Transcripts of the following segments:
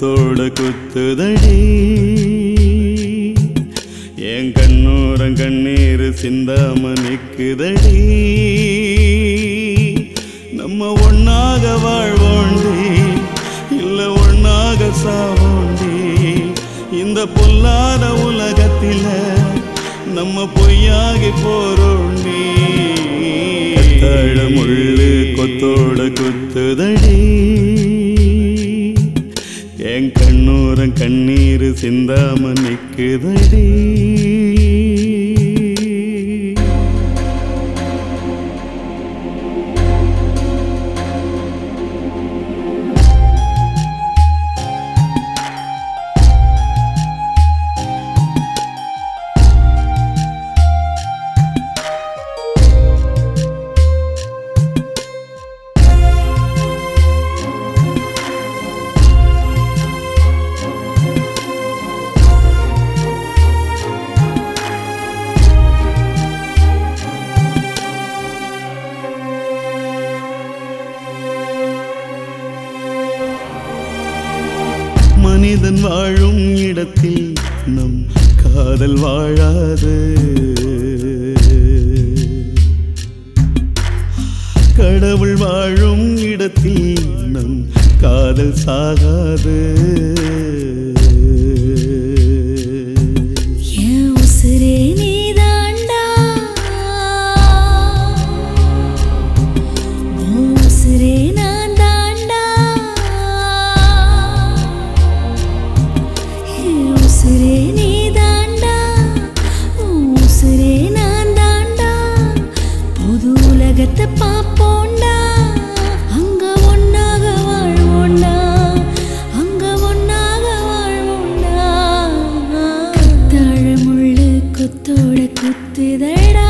கொத்தோட குத்துதடி என் கண்ணூரம் கண்ணீர் சிந்தாம நிக்குதடி நம்ம ஒன்னாக வாழ்வோண்டி இல்ல ஒன்னாக சாவோண்டி இந்த பொல்லாத உலகத்தில நம்ம பொய்யாகி போறோண்டி முள்ளு கொத்தோட குத்துதடி என் கண்ணூரம் கண்ணீர் சிந்தாம நிக்குதடி மனிதன் வாழும் இடத்தில் நம் காதல் வாழாது கடவுள் வாழும் இடத்தில் நம் காதல் சாகாது என் உசுரே நீதாண்டா உன் உசுரே நான் தாண்டா என் உசுரே நீதாண்டா உன் உசுரே நான் தாண்டா புது உலகத்தை பார்ப்போண்டா அங்க ஒன்னாக வாழ்வோண்டா அங்க ஒன்னாக வாழ்வோண்டா கத்தாழ முள்ளு கொத்தோட குத்துதடா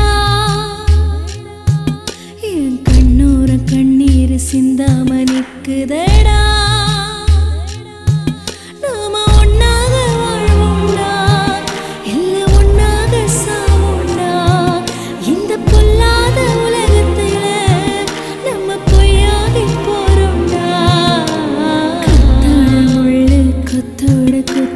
என் கண்ணோர கண்ணீர் சிந்தாம நிக்குதடா நாம ஒன்னாக வாழ்வோண்டா இல்ல ஒன்னாக சாவோண்டா இந்த பொல்லாத உலகத்துல நம்ம பொய்யாகி போறோம்டா கத்தாழ முள்ளு கொத்தோட குத்து